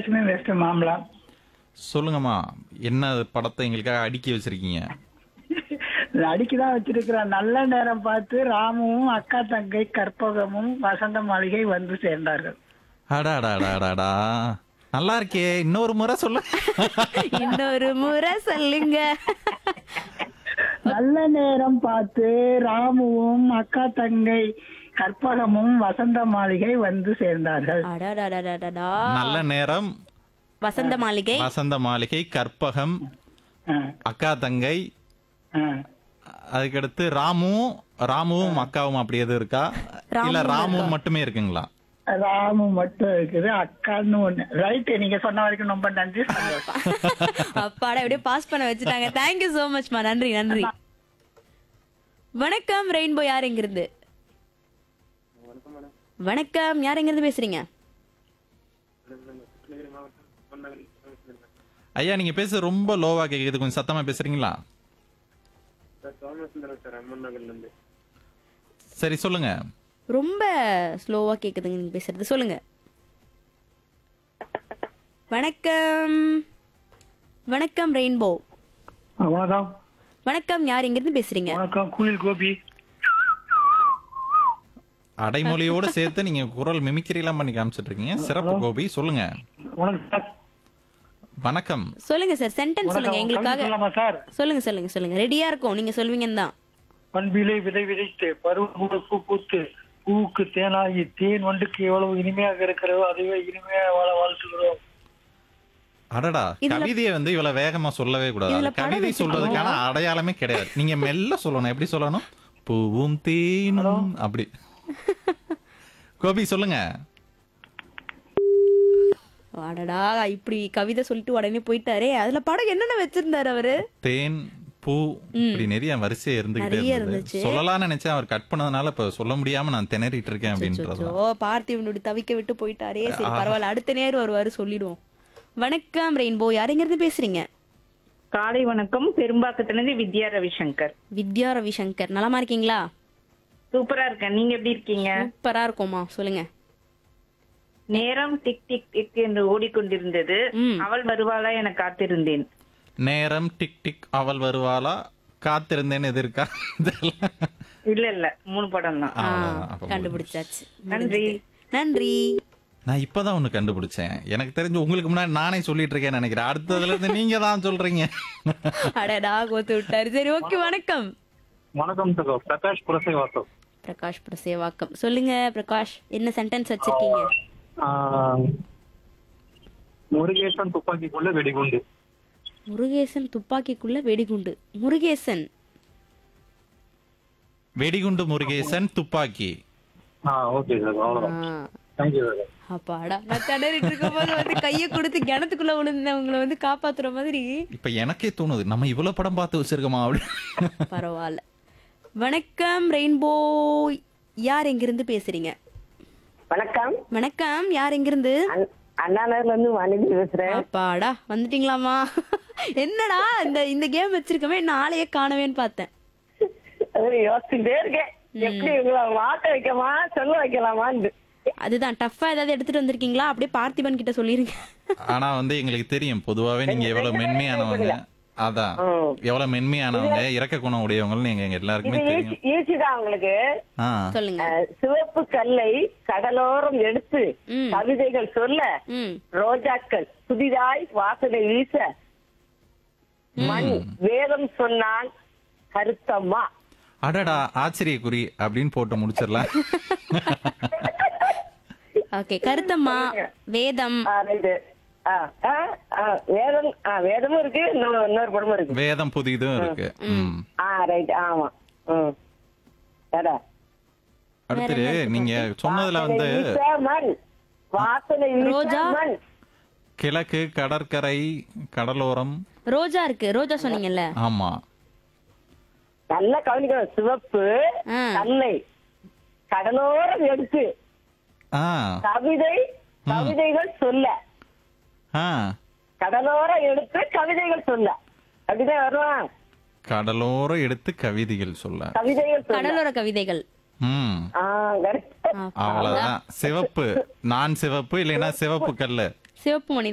Mahalakshmi west Mambalam சொல்லுங்கம்மா என்ன படத்தை எங்களுக்காக அடுக்கி வச்சிருக்கீங்க அடிக்குதான் வச்சிருக்கிறேன் நல்ல நேரம் பார்த்து ராமுவும் அக்கா தங்கை கற்பகமும் வசந்த மாளிகை வந்து சேர்ந்தார்கள் அடாடாடாடாடா நல்லா இருக்கே இன்னொரு முறை சொல்லு இன்னொரு முறை சொல்லுங்க நல்ல நேரம் பார்த்து ராமுவும் அக்கா தங்கை கற்பகமும் வசந்த மாளிகை வந்து சேர்ந்தார்கள் அடாடாடாடாடா நல்ல நேரம் வசந்த மாளிகை வசந்த மாளிகை கற்பகம் ஆ, அக்கா தங்கை ஆ. அதுக்கடுத்து ராமுவும் ராமுவும் அக்காவும் அப்படி எதுவும் இருக்கா இல்ல ராமுவும் மட்டுமே இருக்குங்களா ராமு மட்டும் இருக்குது அக்கான்னு ஒண்ணு ரைட் நீங்க சொன்ன வரைக்கும் ரொம்ப நன்றி சந்தோஷம். அப்பாடா எப்படியோ பாஸ் பண்ண வச்சுட்டாங்க தேங்க்யூ சோ மச்மா நன்றி நன்றி வணக்கம் ரெயின்போ யார் எங்கிருந்து வணக்கம் யார் எங்கிருந்து பேசுறீங்க ஐயா நீங்க பேச ரொம்ப லோவா கேக்குது கொஞ்சம் சத்தமா பேசுறீங்களா சரி சொல்லுங்க ரொம்ப ஸ்லோவா கேக்குதுங்க நீங்க பேசுறது சொல்லுங்க வணக்கம் வணக்கம் ரெயின்போ வணக்கம் வணக்கம் யார் எங்கிருந்து பேசுறீங்க வணக்கம் குயில் கோபி அடைமொழியோட சேர்த்து நீங்க குரல் மிமிக்ரி எல்லாம் பண்ணி காமிச்சிட்டு இருக்கீங்க சிறப்பு கோபி சொல்லுங்க வணக்கம் சார் வணக்கம் சொல்லுங்க சார் சென்டென்ஸ் சொல்லுங்க வணக்கம் எங்களுக்காக சொல்லலாமா சார் சொல்லுங்க சொல்லுங்க சொல்லுங்க ரெடியா இருக்கும் நீங்க சொல்வீங்கன்னு தான் பண்பிலே விதை விதைத்து பருவ பூ பூத்து பூவுக்கு தேனாகி தேன் வண்டுக்கு எவ்வளவு இனிமையாக இருக்கிறதோ அதுவே இனிமையாக வாழ வாழ்த்துகிறோம் அடடா கவிதையை வந்து இவ்வளவு வேகமா சொல்லவே கூடாது இதுல அது படம் கவிதை சொல்றதுக்கான அடையாளமே கிடையாது நீங்க மெல்ல சொல்லணும் எப்படி சொல்லணும் பூவும் தேனும் அப்படி கோபி சொல்லுங்க அடடா இப்படி கவிதை சொல்லிட்டு உடனே போயிட்டாரே அதுல படம் என்னென்ன வச்சிருந்தாரு அவரு தேன் பூ இப்படி நிறைய வரிசை இருந்துகிட்டே நிறைய இருந்தது இருந்துச்சு. சொல்லலாம்னு நினைச்சேன் அவர் கட் பண்ணதுனால இப்ப சொல்ல முடியாம நான் திணறிட்டு இருக்கேன் அப்படின்றது ஓ பார்த்திவனுடைய தவிக்க விட்டு போயிட்டாரே சரி பரவாயில்ல அடுத்த நேரம் வருவாரு சொல்லிடுவோம் வணக்கம் ரெயின்போ யார் எங்க இருந்து பேசுறீங்க காலை வணக்கம் பெரும்பாக்கத்திலிருந்து வித்யா ரவிசங்கர் வித்யா ரவிசங்கர் நலமா இருக்கீங்களா சூப்பரா இருக்கேன் நீங்க எப்படி இருக்கீங்க சூப்பரா இருக்கோமா சொல்லுங்க நேரம் டிக் டிக் டிக் என்று ஓடிக்கொண்டிருந்தது ம். அவள் வருவாளா என காத்திருந்தேன் நேரம் டிக் டிக் அவள் வருவாளா காத்திருந்தேன்னு எது இருக்கா இதெல்லாம். இல்ல இல்ல மூணு படம் தான் ஆ, அவ்வளவுதான். அப்ப கண்டுபிடிச்சாச்சு நன்றி நன்றி நான் இப்பதான் ஒண்ணு கண்டுபிடிச்சேன் எனக்கு தெரிஞ்சு உங்களுக்கு முன்னாடி நானே சொல்லிட்டு இருக்கேன்னு நினைக்கிறேன் அடுத்ததுல இருந்து நீங்க தான் சொல்றீங்க அடடா கோத்து விட்டாரு சரி ஓகே வணக்கம் வணக்கம் சகோ பிரகாஷ் புரசைவாசம் பிரகாஷ் பிரசேவாக்கம் சொல்லுங்க பிரகாஷ் என்ன சென்டென்ஸ் வச்சிருக்கீங்க ஆஹ், முருகேசன் துப்பாக்கிக்குள்ள வெடிகுண்டு முருகேசன் துப்பாக்கிக்குள்ள வெடிகுண்டு முருகேசன் வெடிகுண்டு முருகேசன் துப்பாக்கி ஆ ஓகே சார் அவ்வளவுதான் ஆ, தேங்க்யூ சார் அப்பாடா நான் திணறிட்டு இருக்கும் போது வந்து கைய கொடுத்து கிணத்துக்குள்ள விழுந்தவங்களை வந்து காப்பாத்துற மாதிரி இப்ப எனக்கே தோணுது நம்ம இவ்வளவு படம் பார்த்து வச்சிருக்கோமா அப்படி பரவாயில்ல வணக்கம் ரெயின்போ யார் எங்கிருந்து பேசுறீங்க வணக்கம் வணக்கம் யார் எங்கிருந்து அண்ணா- அண்ணா நகர்ல இருந்து வாணிதி பேசுறேன் அப்பாடா வந்துட்டீங்களாமா என்னடா இந்த இந்த கேம் வச்சிருக்கவே நாளையே காணவேன்னு பார்த்தேன் அது யோசிச்சுட்டே இருக்கேன் எப்படி உங்களை மாட்ட வைக்கமா சொல்ல வைக்கலாமான்னு அதுதான் டஃப்பா ஏதாவது எடுத்துட்டு வந்திருக்கீங்களா அப்படியே பார்த்திபன் கிட்ட சொல்லிருங்க ஆனா வந்து எங்களுக்கு தெரியும் பொதுவாவே நீங்க எவ்வளவு மென்மையானவங்க அதான் எவ்வளவு மென்மையானவங்க இறக்க குணம் உடையவங்கன்னு எங்க எங்க எல்லாருக்குமே தெரியும் ஈஸி தான் உங்களுக்கு ஆ சொல்லுங்க அஹ், சிவப்பு கல்லை கடலோரம் எடுத்து ம். கவிதைகள் சொல்ல ம் ரோஜாக்கள் புதிதாய் வாசனை வீச மண் வேதம் சொன்னான் கருத்தம்மா அடடா ஆச்சரியக்குறி அப்படின்னு போட்டு முடிச்சிடலாம் ஓகே கருத்தம்மா வேதம் ஆ, right. ஆ, ஆ, ஆ, வேதம் ஆ, வேதமும் இருக்கு இன்னொரு இன்னொரு படமும் இருக்கு வேதம் புதிதும் இருக்கு ம். ஆ ரைட் ஆமா ம் வேற அடுத்தது நீங்க சொன்னதுல வந்து வாசனை வீச மண் வாசனை வீச ரோஜா? மண் கிழக்கு கடற்கரை கடலோரம் ரோஜா இருக்கு ரோஜா சொன்னீங்கல்ல ஆமா நல்லா கவனிக்கணும் சிவப்பு ஆ. கல்லை கடலோரம் எடுத்து ஆ கவிதை கவிதைகள் சொல்ல ஆ கடலோரம் எடுத்து கவிதைகள் சொல்ல கவிதை வருவான் கடலோரம் எடுத்து கவிதைகள் சொல்ல கவிதைகள் சொல்ல கடலோர கவிதைகள் ம் ஆ கரெக்ட் அவ்வளவுதான் சிவப்பு நான் சிவப்பு இல்லைன்னா சிவப்பு கல்லு சிவப்பு மணி